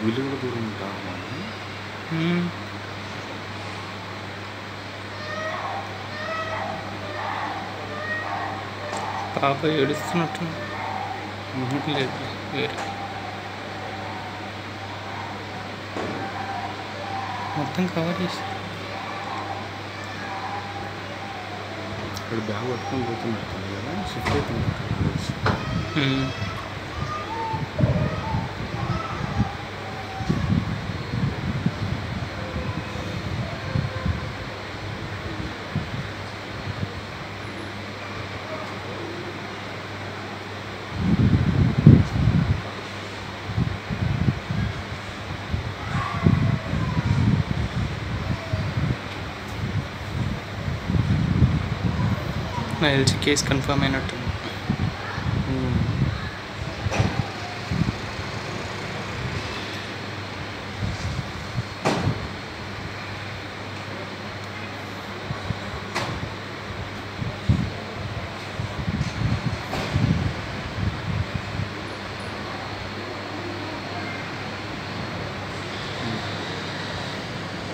వీళ్ళు కూడా దూరం ఉంటారు మ్మ్. పాప ఏడుస్తున్నట్టు లేదు వేరే మొత్తం కవర్ చేసి ఇక్కడ బ్యాగ్ పట్టుకొని పోతున్నారు కదా షిఫ్ట్ అవుతుంది మ్మ్. నాకు తెలిసి కేసు కన్ఫర్మ్ అయినట్టు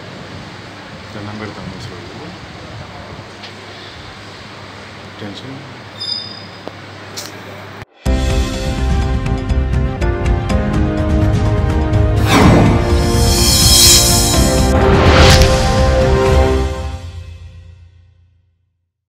దండం పెడతాం అసలు టెన్షన్